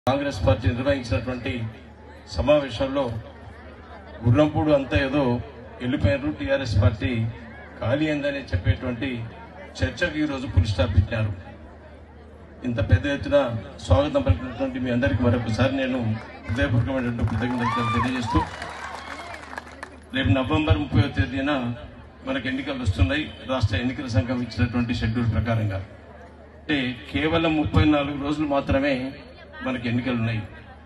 Congress party నిర్వహించినటువంటి సమావేశంలో గుర్రంపూడు అంతా ఏదో వెళ్ళిపోయారు టీఆర్ఎస్ పార్టీ ఖాళీ అయిందని చెప్పేటువంటి చర్చకు ఈరోజు పులి స్టాప్ పెట్టారు ఇంత పెద్ద ఎత్తున స్వాగతం పలికినటువంటి మీ అందరికీ మరొకసారి నేను హృదయపూర్వకమైనటువంటి కృతజ్ఞతలు తెలియజేస్తూ రేపు నవంబర్ ముప్పై తేదీన మనకు ఎన్నికలు వస్తున్నాయి రాష్ట్ర ఎన్నికల సంఘం ఇచ్చినటువంటి షెడ్యూల్ ప్రకారంగా అంటే కేవలం ముప్పై నాలుగు రోజులు మాత్రమే మనకి ఎన్నికలు ఉన్నాయి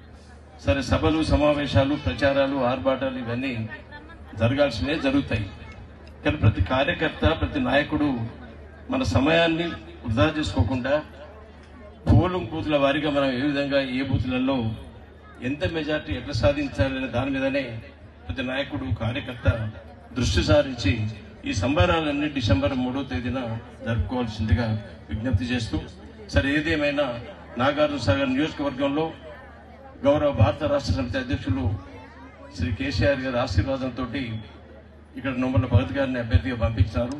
సరే సభలు సమావేశాలు ప్రచారాలు ఆర్భాటాలు ఇవన్నీ జరగాల్సినవి జరుగుతాయి కానీ ప్రతి కార్యకర్త ప్రతి నాయకుడు మన సమయాన్ని వృధా చేసుకోకుండా పోలింగ్ బూత్ల వారీగా మనం ఏ విధంగా ఏ బూత్లలో ఎంత మెజార్టీ ఎట్లా సాధించాలనే దాని మీదనే ప్రతి నాయకుడు కార్యకర్త దృష్టి సారించి ఈ సంబరాలన్నీ డిసెంబర్ మూడో తేదీన జరుపుకోవాల్సిందిగా విజ్ఞప్తి చేస్తూ సరే ఏదేమైనా నాగార్జున సాగర్ నియోజకవర్గంలో గౌరవ భారత రాష్ట్ర సమితి అధ్యక్షులు శ్రీ కేసీఆర్ గారి ఆశీర్వాదంతో ఇక్కడ నొమ్మల భగత్ గారిని అభ్యర్థిగా పంపించారు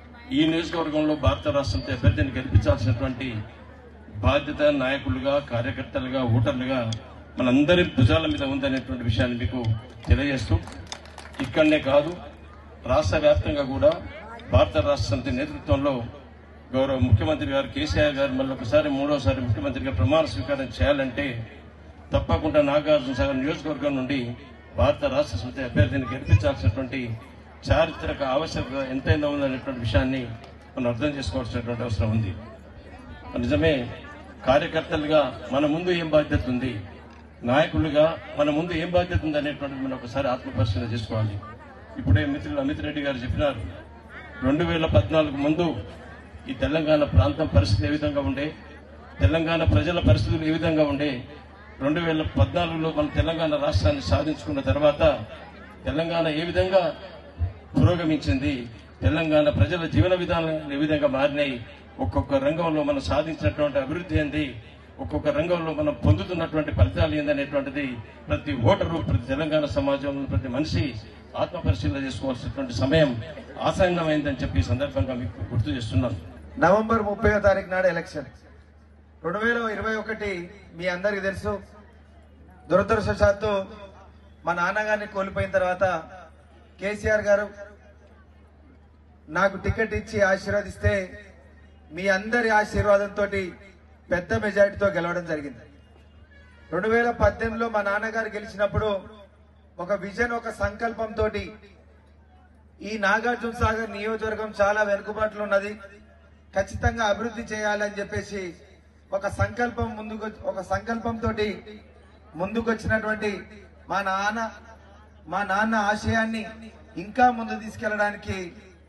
ఈ నియోజకవర్గంలో భారత రాష్ట్రంతో అభ్యర్థిని గెలిపించాల్సినటువంటి బాధ్యత నాయకులుగా కార్యకర్తలుగా ఓటర్లుగా మనందరి భుజాల మీద ఉందనేటువంటి విషయాన్ని మీకు తెలియజేస్తూ ఇక్కడనే కాదు రాష్ట్ర వ్యాప్తంగా కూడా భారత రాష్ట్ర సమితి నేతృత్వంలో గౌరవ ముఖ్యమంత్రి గారు కేసీఆర్ గారు మళ్ళీ ఒకసారి మూడోసారి ముఖ్యమంత్రిగా ప్రమాణ స్వీకారం చేయాలంటే తప్పకుండా నాగార్జున సాగర్ నియోజకవర్గం నుండి భారత రాష్ట్ర సమితి అభ్యర్థిని గెలిపించాల్సినటువంటి చారిత్రక ఆవశ్యకత ఎంతైనా ఉందనేటువంటి విషయాన్ని మనం అర్థం చేసుకోవాల్సినటువంటి అవసరం ఉంది నిజమే కార్యకర్తలుగా మన ముందు ఏం బాధ్యత ఉంది నాయకులుగా మన ముందు ఏం బాధ్యత ఉంది అనేటువంటిది మనం ఒకసారి ఆత్మపరిశీలన చేసుకోవాలి ఇప్పుడే మిత్రులు అమిత్ రెడ్డి గారు చెప్పినారు రెండు వేల పద్నాలుగు ముందు ఈ తెలంగాణ ప్రాంతం పరిస్థితి ఏ విధంగా ఉండే తెలంగాణ ప్రజల పరిస్థితులు ఏ విధంగా ఉండే రెండు వేల పద్నాలుగులో మన తెలంగాణ రాష్ట్రాన్ని సాధించుకున్న తర్వాత తెలంగాణ ఏ విధంగా పురోగమించింది తెలంగాణ ప్రజల జీవన విధానాలు ఏ విధంగా మారినాయి ఒక్కొక్క రంగంలో మనం సాధించినటువంటి అభివృద్ధి ఏంది ఒక్కొక్క రంగంలో మనం పొందుతున్నటువంటి ఫలితాలు ఏందనేటువంటిది ప్రతి ఓటరు ప్రతి తెలంగాణ సమాజంలో ప్రతి మనిషి ఆత్మ పరిశీలన చేసుకోవాల్సినటువంటి సమయం ఆసన్నమైందని చెప్పి ఈ సందర్భంగా మీకు గుర్తు చేస్తున్నాను నవంబర్ ముప్పై తారీఖు నాడు ఎలక్షన్ రెండు వేల ఇరవై ఒకటి మీ అందరికీ తెలుసు దురదృష్టవశాత్తు మా నాన్నగారిని కోల్పోయిన తర్వాత కేసీఆర్ గారు నాకు టికెట్ ఇచ్చి ఆశీర్వదిస్తే మీ అందరి ఆశీర్వాదంతో పెద్ద మెజారిటీతో గెలవడం జరిగింది రెండు వేల పద్దెనిమిదిలో మా నాన్నగారు గెలిచినప్పుడు ఒక విజన్ ఒక సంకల్పంతో ఈ నాగార్జున సాగర్ నియోజకవర్గం చాలా వెనుకబాటులో ఉన్నది ఖచ్చితంగా అభివృద్ధి చేయాలని చెప్పేసి ఒక సంకల్పం ముందుకు ఒక సంకల్పంతో ముందుకొచ్చినటువంటి మా నాన్న మా నాన్న ఆశయాన్ని ఇంకా ముందు తీసుకెళ్ళడానికి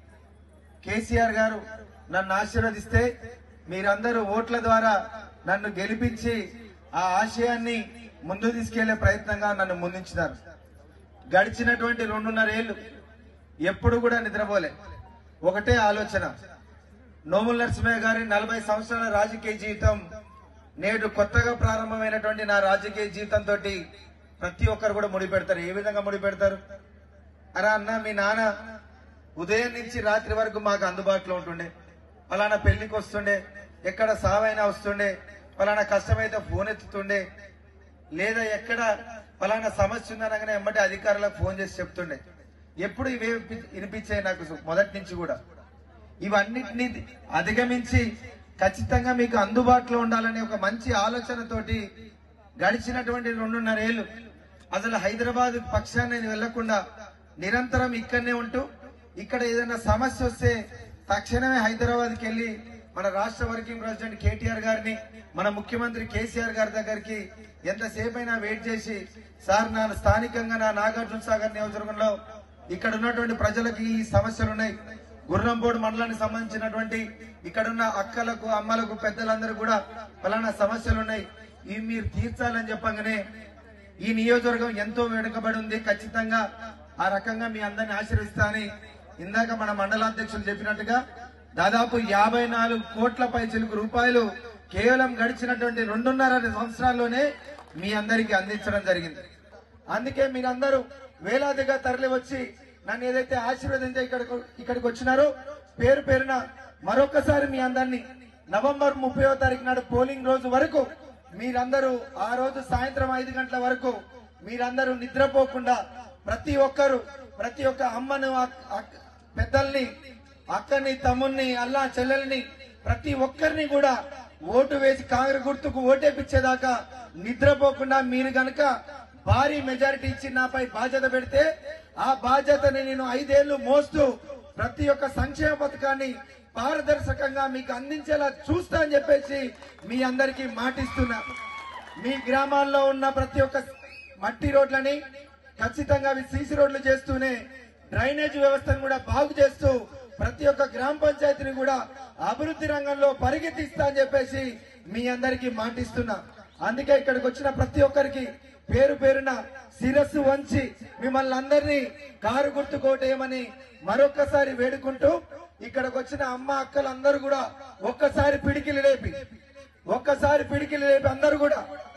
కేసీఆర్ గారు నన్ను ఆశీర్వదిస్తే మీరందరూ ఓట్ల ద్వారా నన్ను గెలిపించి ఆ ఆశయాన్ని ముందు తీసుకెళ్లే ప్రయత్నంగా నన్ను ముందుంచినారు గడిచినటువంటి రెండున్నర ఏళ్ళు ఎప్పుడు కూడా నిద్రపోలే ఒకటే ఆలోచన నోముల నరసింహయ్య గారి నలభై సంవత్సరాల రాజకీయ జీవితం నేడు కొత్తగా ప్రారంభమైనటువంటి నా రాజకీయ జీవితంతో ప్రతి ఒక్కరు కూడా ముడిపెడతారు ఏ విధంగా ముడిపెడతారు అరా అన్న మీ నాన్న ఉదయం నుంచి రాత్రి వరకు మాకు అందుబాటులో ఉంటుండే ఫలానా పెళ్లికి వస్తుండే ఎక్కడ సావైనా వస్తుండే ఫలానా కష్టమైతే ఫోన్ ఎత్తుతుండే లేదా ఎక్కడ ఫలానా సమస్య ఉందనగానే ఎమ్మటి అధికారులకు ఫోన్ చేసి చెప్తుండే ఎప్పుడు ఇవే వినిపించాయి నాకు మొదటి నుంచి కూడా ఇవన్నిటిని అధిగమించి ఖచ్చితంగా మీకు అందుబాటులో ఉండాలనే ఒక మంచి ఆలోచనతోటి గడిచినటువంటి రెండున్నర ఏళ్ళు అసలు హైదరాబాద్ పక్షాన్ని వెళ్లకుండా నిరంతరం ఇక్కడనే ఉంటూ ఇక్కడ ఏదైనా సమస్య వస్తే తక్షణమే హైదరాబాద్కి వెళ్ళి మన రాష్ట్ర వర్కింగ్ ప్రెసిడెంట్ కేటీఆర్ గారిని మన ముఖ్యమంత్రి కేసీఆర్ గారి దగ్గరికి ఎంతసేపు అయినా వెయిట్ చేసి సార్ నా స్థానికంగా నా నాగార్జున సాగర్ నియోజకవర్గంలో ఇక్కడ ఉన్నటువంటి ప్రజలకి ఈ సమస్యలు ఉన్నాయి గుర్రంపోడు మండలానికి సంబంధించినటువంటి ఇక్కడున్న అక్కలకు అమ్మలకు పెద్దలందరూ కూడా ఫలానా సమస్యలు ఉన్నాయి ఇవి మీరు తీర్చాలని చెప్పగానే ఈ నియోజకవర్గం ఎంతో వెనుకబడి ఉంది ఖచ్చితంగా ఆ రకంగా మీ అందరిని ఆశీర్వదిస్తానని ఇందాక మన మండలాధ్యక్షులు చెప్పినట్టుగా దాదాపు యాభై నాలుగు కోట్ల పైచిలకు రూపాయలు కేవలం గడిచినటువంటి రెండున్నర సంవత్సరాల్లోనే మీ అందరికి అందించడం జరిగింది అందుకే మీరందరూ వేలాదిగా తరలి వచ్చి నన్ను ఏదైతే ఆశీర్వదించే ఇక్కడికి ఇక్కడికి వచ్చినారో పేరు పేరున మరొకసారి మీ అందరినీ నవంబర్ ముప్పైవ తారీఖు నాడు పోలింగ్ రోజు వరకు మీరందరూ ఆ రోజు సాయంత్రం ఐదు గంటల వరకు మీరందరూ నిద్రపోకుండా ప్రతి ఒక్కరు ప్రతి ఒక్క అమ్మను అక్- అక్- పెద్దల్ని అక్కని తమ్ముల్ని అల్లా చెల్లెల్ని ప్రతి ఒక్కరిని కూడా ఓటు వేసి కాంగ్రెస్ గుర్తుకు ఓటేపించేదాకా నిద్రపోకుండా మీరు గనక భారీ మెజారిటీ ఇచ్చి నాపై బాధ్యత పెడితే ఆ బాధ్యతని నేను ఐదేళ్లు మోస్తూ ప్రతి ఒక్క సంక్షేమ పథకాన్ని పారదర్శకంగా మీకు అందించేలా చూస్తా అని చెప్పేసి మీ అందరికీ మాటిస్తున్నా మీ గ్రామాల్లో ఉన్న ప్రతి ఒక్క మట్టి రోడ్లని ఖచ్చితంగా అవి సీసీ రోడ్లు చేస్తూనే డ్రైనేజ్ వ్యవస్థను కూడా బాగు చేస్తూ ప్రతి ఒక్క గ్రామ పంచాయతీని కూడా అభివృద్ధి రంగంలో పరిగెత్తిస్తా అని చెప్పేసి మీ అందరికీ మాటిస్తున్నా అందుకే ఇక్కడికి వచ్చిన ప్రతి ఒక్కరికి పేరు పేరున శిరస్సు వంచి మిమ్మల్ని అందరినీ కారు గుర్తుకోటేయమని మరొక్కసారి వేడుకుంటూ ఇక్కడికి వచ్చిన అమ్మ అక్కలందరూ కూడా ఒక్కసారి పిడికిలి లేపి ఒక్కసారి పిడికిలి లేపి అందరూ కూడా